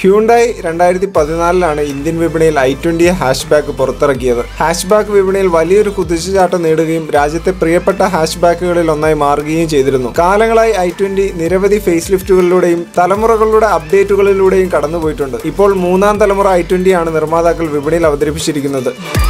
Hyundai രണ്ടായിരത്തി പതിനാലിലാണ് Indian വിപണിയിൽ ഐ ട്വന്റി ഹാഷ്ബാക്ക് പുറത്തിറക്കിയത് ഹാഷ്ബാക്ക് വിപണിയിൽ വലിയൊരു കുതിച്ചുചാട്ടം നേടുകയും രാജ്യത്തെ പ്രിയപ്പെട്ട ഹാഷ്ബാക്കുകളിൽ ഒന്നായി മാറുകയും ചെയ്തിരുന്നു കാലങ്ങളായി ഐ ട്വന്റി നിരവധി ഫേസ് ലിഫ്റ്റുകളിലൂടെയും തലമുറകളുടെ അപ്ഡേറ്റുകളിലൂടെയും കടന്നുപോയിട്ടുണ്ട് ഇപ്പോൾ മൂന്നാം തലമുറ ഐ ട്വന്റി ആണ് നിർമ്മാതാക്കൾ വിപണിയിൽ അവതരിപ്പിച്ചിരിക്കുന്നത്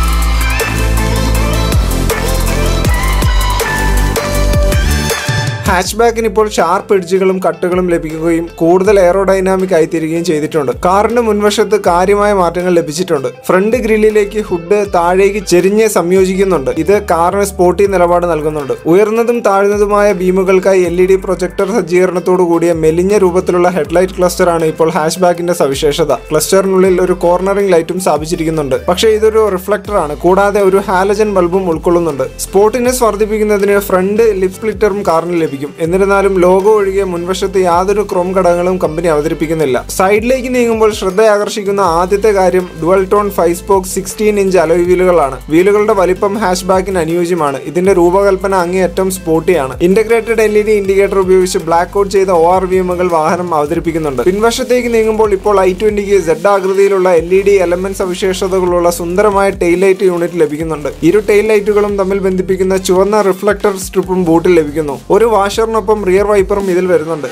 ഹാച്ച്ബാക്കിന് ഇപ്പോൾ ഷാർപ്പ് എഡ്ജുകളും കട്ടുകളും ലഭിക്കുകയും കൂടുതൽ എയറോഡൈനാമിക് ആയി തീരുകയും ചെയ്തിട്ടുണ്ട് കാറിന്റെ മുൻവശത്ത് കാര്യമായ മാറ്റങ്ങൾ ലഭിച്ചിട്ടുണ്ട് ഫ്രണ്ട് ഗ്രില്ലിലേക്ക് ഹുഡ് താഴേക്ക് ചെരിഞ്ഞ് സംയോജിക്കുന്നുണ്ട് ഇത് കാറിന് സ്പോർട്ടി നിലപാട് നൽകുന്നുണ്ട് ഉയർന്നതും താഴ്ന്നതുമായ ബീമുകൾക്കായി എൽ ഇ ഡി പ്രൊജക്ടർ സജ്ജീകരണത്തോടു കൂടിയ മെലിഞ്ഞ രൂപത്തിലുള്ള ഹെഡ്ലൈറ്റ് ക്ലസ്റ്റർ ആണ് ഇപ്പോൾ ഹാച്ച്ബാക്കിന്റെ സവിശേഷത ക്ലസ്റ്ററിനുള്ളിൽ ഒരു കോർണറിംഗ് ലൈറ്റും സ്ഥാപിച്ചിരിക്കുന്നുണ്ട് പക്ഷേ ഇതൊരു റിഫ്ലക്ടർ ആണ് കൂടാതെ ഒരു ഹാലജൻ ബൾബും ഉൾക്കൊള്ളുന്നുണ്ട് സ്പോർട്ടിനെസ് വർദ്ധിപ്പിക്കുന്നതിന് ഫ്രണ്ട് ലിപ് സ്പ്ലിറ്ററും കാറിന് ലഭിക്കും എന്നിരുന്നാലും ലോഗോ ഒഴികെ മുൻവശത്ത് യാതൊരു ക്രോം ഘടകങ്ങളും കമ്പനി അവതരിപ്പിക്കുന്നില്ല സൈഡിലേക്ക് നീങ്ങുമ്പോൾ ശ്രദ്ധയാകർഷിക്കുന്ന ആദ്യത്തെ കാര്യം dual tone five spoke sixteen inch alloy വീലുകളാണ് വീലുകളുടെ വലിപ്പം ഹാഷ് ബാക്കിന് അനുയോജ്യമാണ് ഇതിന്റെ രൂപകൽപ്പന അങ്ങേയറ്റം സ്പോർട്ടിയാണ് integrated L E D indicator ഉപയോഗിച്ച് ബ്ലാക്ക് ഔട്ട് ചെയ്ത ഒ ആർ വിഎമ്മുകൾ വാഹനം അവതരിപ്പിക്കുന്നുണ്ട് പിൻവശത്തേക്ക് നീങ്ങുമ്പോൾ ഇപ്പോൾ ഐ ട്വന്റിക്ക് സെഡ് ആകൃതിയിലുള്ള എൽ ഇ ഡി എലമെന്റ് സവിശേഷതകളുള്ള സുന്ദരമായ ടെയിൽ ലൈറ്റ് യൂണിറ്റ് ലഭിക്കുന്നുണ്ട് ഇരു ടെയിൽ ലൈറ്റുകളും തമ്മിൽ ബന്ധിപ്പിക്കുന്ന ചുവന്ന റിഫ്ലക്ടർ സ്ട്രിപ്പും ബൂട്ടിൽ ലഭിക്കുന്നു ഒരു വാഷറിനൊപ്പം റിയർ വൈപ്പറും ഇതിൽ വരുന്നുണ്ട്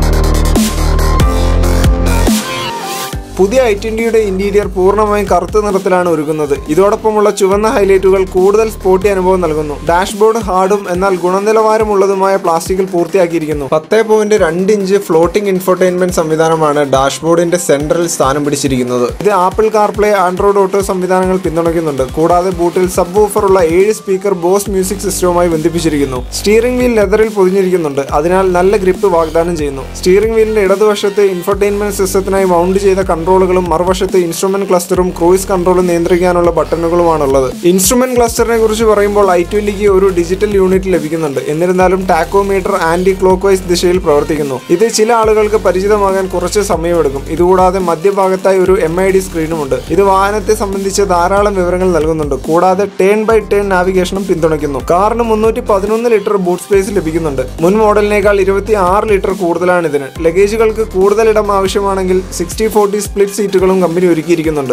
പുതിയ ഐ ട്വന്റിയുടെ ഇന്റീരിയർ പൂർണ്ണമായും കറുത്ത നിറത്തിലാണ് ഒരുക്കുന്നത് ഇതോടൊപ്പമുള്ള ചുവന്ന ഹൈലൈറ്റുകൾ കൂടുതൽ സ്പോർട്ടി അനുഭവം നൽകുന്നു ഡാഷ്ബോർഡ് ഹാർഡും എന്നാൽ ഗുണനിലവാരമുള്ളതുമായ പ്ലാസ്റ്റിക്കിൽ പൂർത്തിയാക്കിയിരിക്കുന്നു പത്ത് പോയിന്റ് രണ്ട് ഇഞ്ച് ഫ്ലോട്ടിംഗ് ഇൻഫോർടൈൻമെന്റ് സംവിധാനമാണ് ഡാഷ്ബോർഡിന്റെ സെൻട്രൽ സ്ഥാനം പിടിച്ചിരിക്കുന്നത് ഇത് ആപ്പിൾ കാർപ്ലേ ആൻഡ്രോയിഡ് ഓട്ടോ സംവിധാനങ്ങൾ പിന്തുണയ്ക്കുന്നുണ്ട് കൂടാതെ ബൂട്ടിൽ സബ് വൂഫറുള്ള ഏഴ് സ്പീക്കർ ബോസ് മ്യൂസിക് സിസ്റ്റവുമായി ബന്ധിപ്പിച്ചിരിക്കുന്നു സ്റ്റിയറിംഗ് വീൽ ലെതറിൽ പൊതിഞ്ഞിരിക്കുന്നുണ്ട് അതിനാൽ നല്ല ഗ്രിപ്പ് വാഗ്ദാനം ചെയ്യുന്നു സ്റ്റിയറിംഗ് വീലിന്റെ ഇടതുവശത്ത് ഇൻഫോർടൈൻമെന്റ് സിസ്റ്റത്തിനായി മൗണ്ട് ചെയ്ത കൺട്രോളുകളും മറുവശത്ത് ഇൻസ്ട്രുമെന്റ് ക്ലസ്റ്ററും ക്രൂയിസ് കൺട്രോളും നിയന്ത്രിക്കാനുള്ള ബട്ടണുകളുമാണുള്ളത് ഇൻസ്ട്രുമെന്റ് ക്ലസ്റ്ററിനെ കുറിച്ച് പറയുമ്പോൾ ഐ ട്വന്റിക്ക് ഒരു ഡിജിറ്റൽ യൂണിറ്റ് ലഭിക്കുന്നുണ്ട് എന്നിരുന്നാലും ടാക്കോമീറ്റർ ആന്റി ക്ലോക്ക് വൈസ് ദിശയിൽ പ്രവർത്തിക്കുന്നു ഇത് ചില ആളുകൾക്ക് പരിചിതമാകാൻ കുറച്ച് സമയമെടുക്കും ഇതുകൂടാതെ മധ്യഭാഗത്തായി ഒരു എം ഐ ഡി സ്ക്രീനുമുണ്ട് ഇത് വാഹനത്തെ സംബന്ധിച്ച് ധാരാളം വിവരങ്ങൾ നൽകുന്നുണ്ട് കൂടാതെ ടേൺ ബൈ ടേൺ നാവിഗേഷനും പിന്തുണയ്ക്കുന്നു കാറിന് മുന്നൂറ്റി പതിനൊന്ന് ലിറ്റർ ബൂട്ട് സ്പേസ് ലഭിക്കുന്നുണ്ട് മുൻ മോഡലിനേക്കാൾ ഇരുപത്തി ആറ് ലിറ്റർ കൂടുതലാണ് ഇതിന് ലഗേജുകൾക്ക് കൂടുതൽ ഇടം ആവശ്യമാണെങ്കിൽ സിക്സ്റ്റി ഫോർട്ടി സ്പ്ലിറ്റ് സീറ്റുകളും കമ്പനി ഒരുക്കിയിരിക്കുന്നുണ്ട്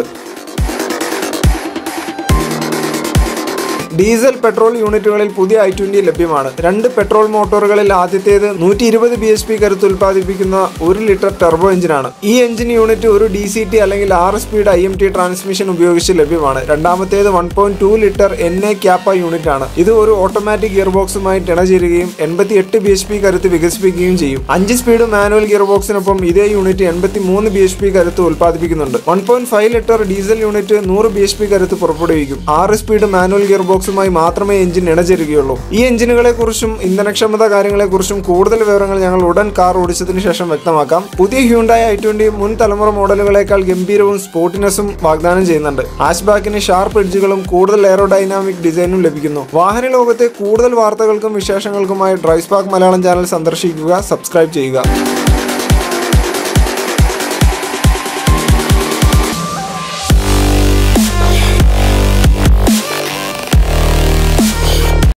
ഡീസൽ പെട്രോൾ യൂണിറ്റുകളിൽ പുതിയ ഐ ട്വന്റി ലഭ്യമാണ് രണ്ട് പെട്രോൾ മോട്ടോറുകളിൽ ആദ്യത്തേത് നൂറ്റി ഇരുപത് ബി എച്ച് പി കരുത്ത് ഉൽപ്പാദിപ്പിക്കുന്ന ഒരു ലിറ്റർ ടെർബോ എഞ്ചിനാണ് ഈ എഞ്ചിൻ യൂണിറ്റ് ഒരു ഡി സി ടി അല്ലെങ്കിൽ ആറ് speed I M T transmission ഉപയോഗിച്ച് ലഭ്യമാണ് രണ്ടാമത്തേത് one point two litre N A Kappa unit ആണ് ഇത് ഒരു ഓട്ടോമാറ്റിക് ഗിയർ ബോക്സുമായി ഇണചേരുകയും എൺപത്തി എട്ട് ബി എച്ച് പി കരുത്ത് വികസിപ്പിക്കുകയും ചെയ്യും അഞ്ച് സ്പീഡ് മാനുവൽ ഗിയർ ബോക്സിനൊപ്പം ഇതേ യൂണിറ്റ് എൺപത്തി മൂന്ന് ബി എച്ച് പി കരുത്ത് ഉൽപ്പാദിപ്പിക്കുന്നുണ്ട് one point five litre diesel unit നൂറ് ബി എച്ച് പി കരുത്ത് പുറപ്പെടുവിക്കും ആറ് സ്പീഡ് മാനുവൽ ഗിയർ ബോക്സുമായി മാത്രമേ എഞ്ചിൻ ഇണചേരുകയുള്ളൂ ഈ എഞ്ചിനുകളെ കുറിച്ചും ഇന്ധനക്ഷമത കാര്യങ്ങളെക്കുറിച്ചും കൂടുതൽ വിവരങ്ങൾ ഞങ്ങൾ ഉടൻ കാർ ഓടിച്ചതിന് ശേഷം വ്യക്തമാക്കാം പുതിയ ഹ്യൂണ്ടായ ഐ ട്വന്റി മുൻ തലമുറ മോഡലുകളേക്കാൾ ഗംഭീരവും സ്പോർട്ടിനെസ്സും വാഗ്ദാനം ചെയ്യുന്നുണ്ട് ഹാഷ്ബാക്കിന് ഷാർപ്പ് എഡ്ജുകളും കൂടുതൽ എയറോഡൈനാമിക് ഡിസൈനും ലഭിക്കുന്നു വാഹന ലോകത്തെ കൂടുതൽ വാർത്തകൾക്കും വിശേഷങ്ങൾക്കുമായി ഡ്രൈവ് സ്പാർക്ക് മലയാളം ചാനൽ സന്ദർശിക്കുക സബ്സ്ക്രൈബ് ചെയ്യുക